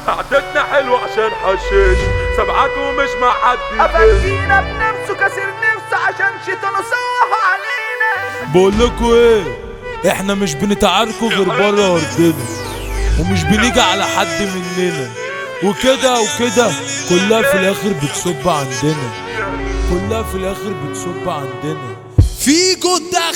قعدتنا حلوة عشان حشيش سبعات ومش مع حد يفش افندينا بنفسه كسر نفسه عشان شيطانه صوح علينا بقول لكم ايه احنا مش بنتعاركوا غير بره ارضنا ومش بنيجي على حد مننا وكده وكده كلها في الاخر بتصب عندنا كلها في الاخر بتصب عندنا فيجو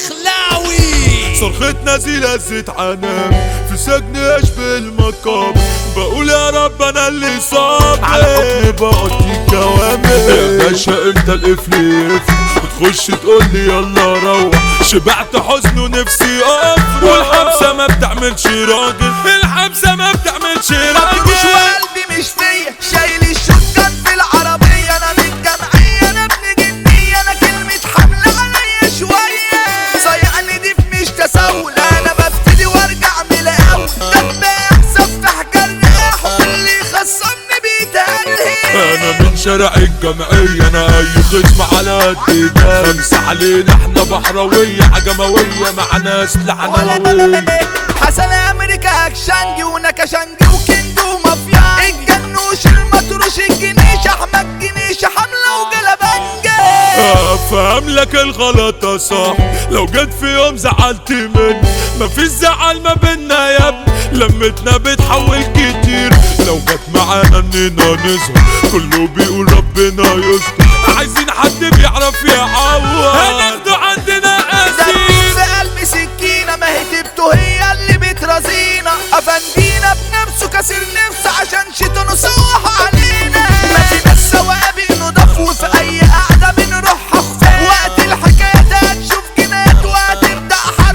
الدخلاوي صرخة نزيلة زيت عنام في سجن اشبه المقام بقول يا رب انا اللي صاب على حكم بقضي كوامل يا باشا امتى القفل بتخش تقول لي يلا روح شبعت حزن ونفسي افرح والحبسة ما بتعملش راجل الحبسة ما بتعملش مفروش راجل وقلبي مش فيا شايل الشوتجان في العربية انا من الجمعية انا ابن جنية انا كلمة حملة عليا شوية صيعني دي مش تسول انا ببتدي وارجع من الاول دباح سفح جراح واللي خصمني بيتهنهي انا من شارع الجمعية انا اي خصم على قد ده خمسة علينا احنا بحراوية عجموية مع ناس لعنوية حسن امريكا اكشنجي ونكشنجي وكينج ومافيا الجنوش المطروش الجنيش احمد جنيش حمله وجلبنجه افهم لك الغلطة صح لو جيت في يوم زعلت مني مفيش زعل ما بينا يا ابني لمتنا بتحول كتير لو جت معانا اننا نظهر كله بيقول ربنا يستر عايزين حد بيعرف يعوض هناخده عندنا زرقين اسير في قلب سكينة ما هي تبته هي اللي بترازينا افندينا بنفسه كسر نفسه عشان شيطانه صوح علينا ما في ناس سوابق نضاف وفي اي قعدة بنروح خفاف وقت الحكايات هتشوف جنات وهتبدأ حرب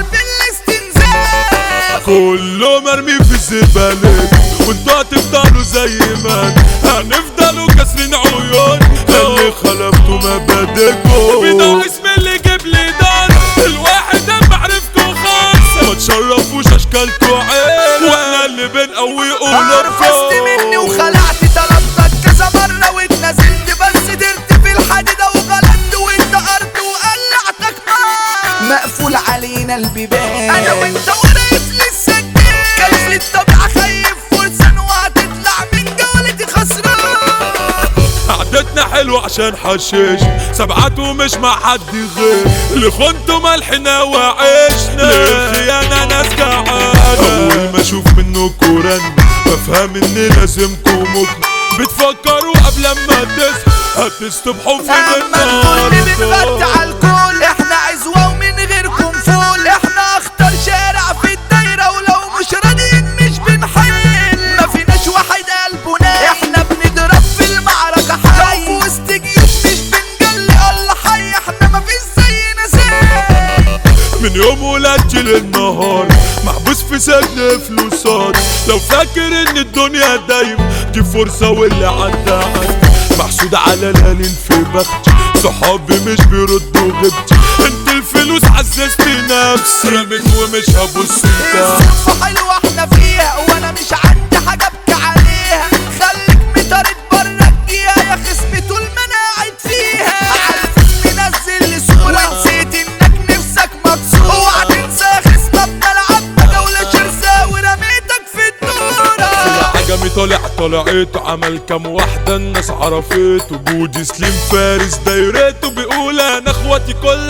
الاستنزاف كله مرمي في الزبالة وانتوا هتفضلوا زي ما انتوا. هنفضلوا كاسرين عيون اللي خلفتوا مبادئكم بدون اسم اللي جيب لي دار الواحد ده معرفته خالص ما تشرفوش اشكالكوا عين واحنا اللي بنقوي عرفت مني قلوبكم وخلعت طلبتك كذا مرة واتنزلت بس درت في الحديدة وغلطت واتقرت وقلعتك نار مقفول علينا البيبان انا وانت قريب للسجان كيف الطبيعة خايف فرسان وهتطلع من جولتي خسران قعدتنا حلوة عشان حشيش سبعات ومش مع حد غير اللي خنتوا ملحنا وعشنا للخيانة ناس جعانة أول ما أشوف منكوا رن بفهم إن لازمكوا مجن بتفكروا قبل ما تصحوا هتصبحوا فين اما الكل بنغطي على الكل احنا عزوة ومن غيركم فول احنا اخطر شارع في الدايرة ولو مش راضيين مش بنحل ما فيناش واحد قلبه نايم احنا بنضرب في المعركة حي لو في وسط جيوش مش بنجلي الله حي احنا ما فيش زينا زي من يوم ولادتي للنهار محبوس في سجن فلوسات لو فاكر ان الدنيا دايم دي فرصة واللي عدى عدى محسود على القليل في بختي صحابي مش بيردوا غيبتي انت الفلوس عززت نفسي رميت ومش هبص تاني الصدفة حلوة احنا فيها وانا مش عندي حاجة ابكي عليها خليك مطارد برا الجيها يا خصمي طول ما انا قاعد فيها عارف منزل لي صورة ونسيت انك نفسك مكسور اوعى تنسى يا خصمة بملعب جولة شرسة ورميتك في الدورة عجمي طالع طلعت عمل كام واحدة الناس عرفته بودي سليم فارس دايرته بيقول انا اخواتي كل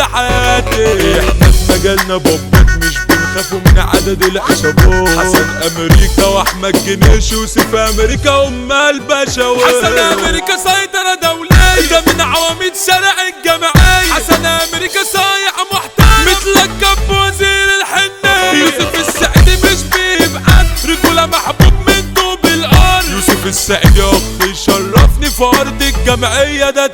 حياتي احنا في مجالنا بوبات مش بنخافوا من عدد العشبات حسن امريكا واحمد جنيش وسيف امريكا ام البشوات حسن امريكا سيطرة دولية ده من عواميد شارع الجمعية حسن امريكا صايع محترم متلقب بوزير الحنية يوسف السعيدي مش بيبقى رجولة محبوب من طوب الارض يوسف السعيدي اخي شرفني في ارض الجمعية ده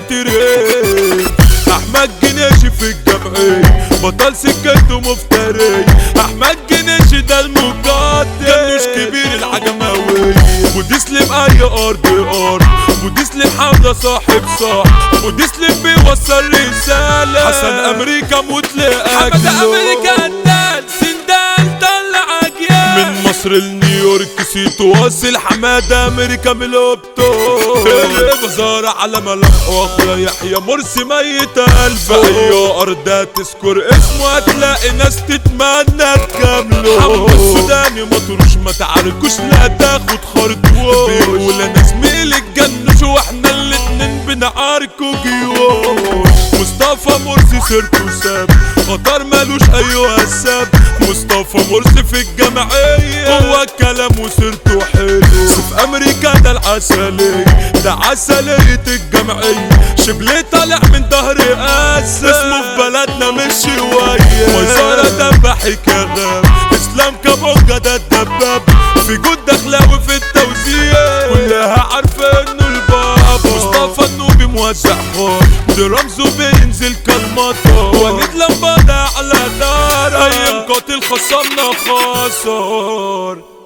الترين احمد جنيشي في الجمعية بطل سكته مفتري احمد جنيشي ده المقدم جنوش كبير العجماوي وديسلم اي ارض ارض وديسلم حمزة صاحب صاحب وديسلم بيوصل رسالة حسن امريكا موت لاجله حمزة امريكا الدال سندال طلع اجيال من مصر مصر لنيويورك سيتو واصل حمادة امريكا ملوبتو بزارة على ملامح واخويا يحيى مرسي ميت قلب ايوه ارض تذكر اسمه هتلاقي ناس تتمنى تكمله حمد السوداني مطروش ما تعاركوش لا تاخد خرطوش بيقول انا زميلي اتجنش واحنا الاتنين بنعاركوا جيوش مصطفى مرسي سيرته ساب خطر مالوش ايوه الساب مصطفى مرسي في الجمعية هو الكلام وسيرته حلو في امريكا ده العسلية ده عسلية الجمعية شبلي طالع من ظهر قاسة اسمه في بلدنا مش شوية وزارة دبحك يا غاب اسلام كابوكا ده الدباب في جود دخلاوي في التوزيع كلها عارفة انه الباب مصطفى النوبي موزع خار ده رمزه بينزل كالمطر وليد لمبادة على نار ايام قاتل خصمنا خسر